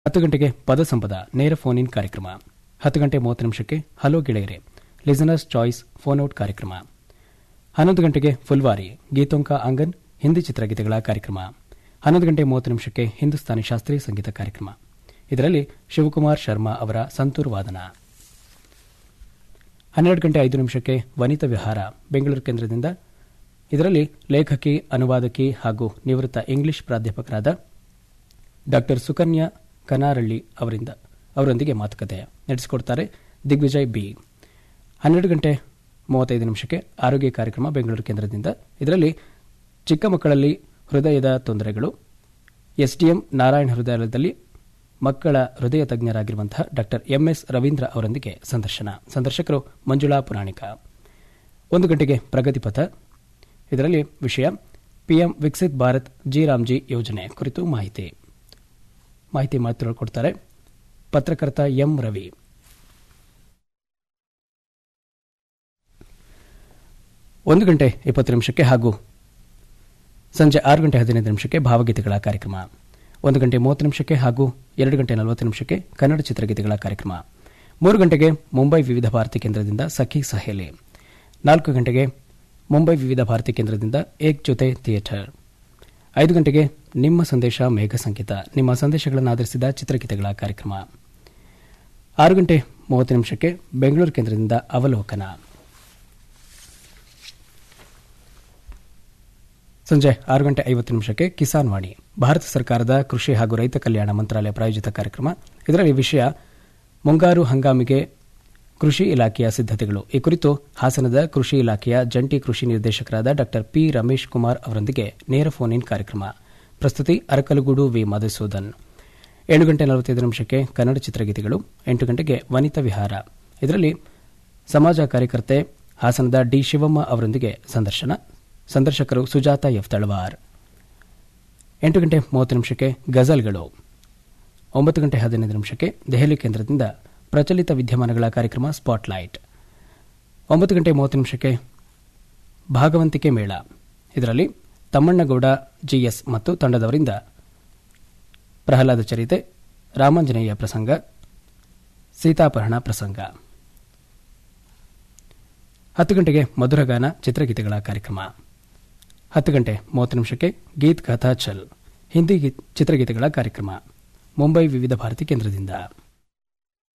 ಹತ್ತು ಗಂಟೆಗೆ ಪದ ಸಂಪದ ನೇರ ಫೋನ್ ಇನ್ ಕಾರ್ಯಕ್ರಮ ಹತ್ತು ಗಂಟೆ ಮೂವತ್ತು ನಿಮಿಷಕ್ಕೆ ಹಲೋ ಗೆಳೆಯರೆ ಲಿಸನರ್ಸ್ ಚಾಯ್ಸ್ ಫೋನ್ ಔಟ್ ಕಾರ್ಯಕ್ರಮ ಹನ್ನೊಂದು ಗಂಟೆಗೆ ಫುಲ್ವಾರಿ ಗೀತೋಂಕ ಆಂಗನ್ ಹಿಂದಿ ಚಿತ್ರಗೀತೆಗಳ ಕಾರ್ಯಕ್ರಮ ಹನ್ನೊಂದು ಗಂಟೆ ಮೂವತ್ತು ನಿಮಿಷಕ್ಕೆ ಹಿಂದೂಸ್ತಾನಿ ಶಾಸ್ತ್ರೀಯ ಸಂಗೀತ ಕಾರ್ಯಕ್ರಮ ಇದರಲ್ಲಿ ಶಿವಕುಮಾರ್ ಶರ್ಮಾ ಅವರ ಸಂತೂರ್ ವಾದನ ಹನ್ನೆರಡು ಗಂಟೆ ಐದು ನಿಮಿಷಕ್ಕೆ ವನಿತಾ ವಿಹಾರ ಬೆಂಗಳೂರು ಕೇಂದ್ರದಿಂದ ಇದರಲ್ಲಿ ಲೇಖಕಿ ಅನುವಾದಕಿ ಹಾಗೂ ನಿವೃತ್ತ ಇಂಗ್ಲಿಷ್ ಪ್ರಾಧ್ಯಾಪಕರಾದ ಡಾ ಸುಕನ್ಯಾ ಕನಾರಳ್ಳಿ ಅವರಿಂದ ಅವರೊಂದಿಗೆ ಮಾತುಕತೆ ನಡೆಸಿಕೊಡ್ತಾರೆ ದಿಗ್ವಿಜಯ್ ಬಿ ಹನ್ನೆರಡು ಗಂಟೆ ಮೂವತ್ತೈದು ನಿಮಿಷಕ್ಕೆ ಆರೋಗ್ಯ ಕಾರ್ಯಕ್ರಮ ಬೆಂಗಳೂರು ಕೇಂದ್ರದಿಂದ ಇದರಲ್ಲಿ ಚಿಕ್ಕ ಮಕ್ಕಳಲ್ಲಿ ಹೃದಯದ ತೊಂದರೆಗಳು ಎಸ್ಡಿಎಂ ನಾರಾಯಣ ಹೃದಯಾಲಯದಲ್ಲಿ ಮಕ್ಕಳ ಹೃದಯ ತಜ್ಞರಾಗಿರುವಂತಹ ಡಾ ಎಂಎಸ್ ರವೀಂದ್ರ ಅವರೊಂದಿಗೆ ಸಂದರ್ಶನ ಸಂದರ್ಶಕರು ಮಂಜುಳಾ ಪುರಾಣಿಕ ಒಂದು ಗಂಟೆಗೆ ಪ್ರಗತಿಪಥ ಇದರಲ್ಲಿ ವಿಷಯ ಪಿಎಂ ವಿಕಸಿತ್ ಭಾರತ್ ಜಿ ರಾಮ್ಜಿ ಯೋಜನೆ ಕುರಿತು ಮಾಹಿತಿ ಮಾಹಿತಿ ಮಾತನಾಡಿಕೊಡ್ತಾರೆ ಪತ್ರಕರ್ತ ಎಂ ರವಿ ಒಂದು ಗಂಟೆ ಇಪ್ಪತ್ತು ನಿಮಿಷಕ್ಕೆ ಹಾಗೂ ಸಂಜೆ ಆರು ಗಂಟೆ ಹದಿನೈದು ನಿಮಿಷಕ್ಕೆ ಭಾವಗೀತೆಗಳ ಕಾರ್ಯಕ್ರಮ ಒಂದು ಗಂಟೆ ಮೂವತ್ತು ನಿಮಿಷಕ್ಕೆ ಹಾಗೂ ಎರಡು ಗಂಟೆ ನಲವತ್ತು ನಿಮಿಷಕ್ಕೆ ಕನ್ನಡ ಚಿತ್ರಗೀತೆಗಳ ಕಾರ್ಯಕ್ರಮ ಮೂರು ಗಂಟೆಗೆ ಮುಂಬೈ ವಿವಿಧ ಭಾರತಿ ಕೇಂದ್ರದಿಂದ ಸಖಿ ಸಹೇಲಿ ನಾಲ್ಕು ಗಂಟೆಗೆ ಮುಂಬೈ ವಿವಿಧ ಭಾರತಿ ಕೇಂದ್ರದಿಂದ ಏಕ್ ಜೊತೆ ಥಿಯೇಟರ್ ಐದು ಗಂಟೆಗೆ ನಿಮ್ಮ ಸಂದೇಶ ಮೇಘ ಸಂಗೀತ ನಿಮ್ಮ ಸಂದೇಶಗಳನ್ನು ಆಧರಿಸಿದ ಚಿತ್ರಗೀತೆಗಳ ಕಾರ್ಯಕ್ರಮ ಆರು ಗಂಟೆ ಮೂವತ್ತು ನಿಮಿಷಕ್ಕೆ ಬೆಂಗಳೂರು ಕೇಂದ್ರದಿಂದ ಅವಲೋಕನ ಸಂಜೆ ಆರು ಗಂಟೆ ಐವತ್ತು ನಿಮಿಷಕ್ಕೆ ಕಿಸಾನ್ ವಾಣಿ ಭಾರತ ಸರ್ಕಾರದ ಕೃಷಿ ಹಾಗೂ ರೈತ ಕಲ್ಯಾಣ ಮಂತ್ರಾಲಯ ಪ್ರಾಯೋಜಿತ ಕಾರ್ಯಕ್ರಮ ಇದರಲ್ಲಿ ವಿಷಯ ಮುಂಗಾರು ಹಂಗಾಮಿಗೆ ಕೃಷಿ ಇಲಾಖೆಯ ಸಿದ್ದತೆಗಳು ಈ ಕುರಿತು ಹಾಸನದ ಕೃಷಿ ಇಲಾಖೆಯ ಜಂಟಿ ಕೃಷಿ ನಿರ್ದೇಶಕರಾದ ಡಾ ಪಿ ರಮೇಶ್ ಕುಮಾರ್ ಅವರೊಂದಿಗೆ ನೇರ ಫೋನ್ ಇನ್ ಕಾರ್ಯಕ್ರಮ ಪ್ರಸ್ತುತಿ ಅರಕಲಗೂಡು ವಿ ಮಧುಸೂದನ್ ಏಳು ಗಂಟೆ ನಲವತ್ತೈದು ನಿಮಿಷಕ್ಕೆ ಕನ್ನಡ ಚಿತ್ರಗೀತೆಗಳು ಎಂಟು ಗಂಟೆಗೆ ವನಿತಾ ವಿಹಾರ ಇದರಲ್ಲಿ ಸಮಾಜ ಕಾರ್ಯಕರ್ತೆ ಹಾಸನದ ಡಿ ಶಿವಮ್ಮ ಅವರೊಂದಿಗೆ ಸಂದರ್ಶನ ಸಂದರ್ಶಕರು ಸುಜಾತ ಎಫ್ ತಳವಾರ್ ಎಂಟು ಗಂಟೆ ಮೂವತ್ತು ನಿಮಿಷಕ್ಕೆ ಗಜಲ್ಗಳು ಒಂಬತ್ತು ಗಂಟೆ ಹದಿನೈದು ನಿಮಿಷಕ್ಕೆ ದೆಹಲಿ ಕೇಂದ್ರದಿಂದ ಪ್ರಚಲಿತ ವಿದ್ಯಮಾನಗಳ ಕಾರ್ಯಕ್ರಮ ಸ್ಪಾಟ್ಲೈಟ್ ಒಂಬತ್ತು ಗಂಟೆ ಮೂವತ್ತು ನಿಮಿಷಕ್ಕೆ ಭಾಗವಂತಿಕೆ ಮೇಳ ಇದರಲ್ಲಿ ತಮ್ಮಣ್ಣಗೌಡ ಜಿಎಸ್ ಮತ್ತು ತಂಡದವರಿಂದ ಪ್ರಹ್ಲಾದ ಚರಿತೆ ರಾಮಾಂಜನೇಯ ಪ್ರಸಂಗ ಸೀತಾಪಹರಣ ಪ್ರಸಂಗ ಹತ್ತು ಗಂಟೆಗೆ ಮಧುರಗಾನ ಚಿತ್ರಗೀತೆಗಳ ಕಾರ್ಯಕ್ರಮ ಹತ್ತು ಗಂಟೆ ಮೂವತ್ತು ನಿಮಿಷಕ್ಕೆ ಗೀತ್ ಕಥಾ ಛಲ್ ಹಿಂದಿ ಚಿತ್ರಗೀತೆಗಳ ಕಾರ್ಯಕ್ರಮ ಮುಂಬೈ ವಿವಿಧ ಭಾರತಿ ಕೇಂದ್ರದಿಂದ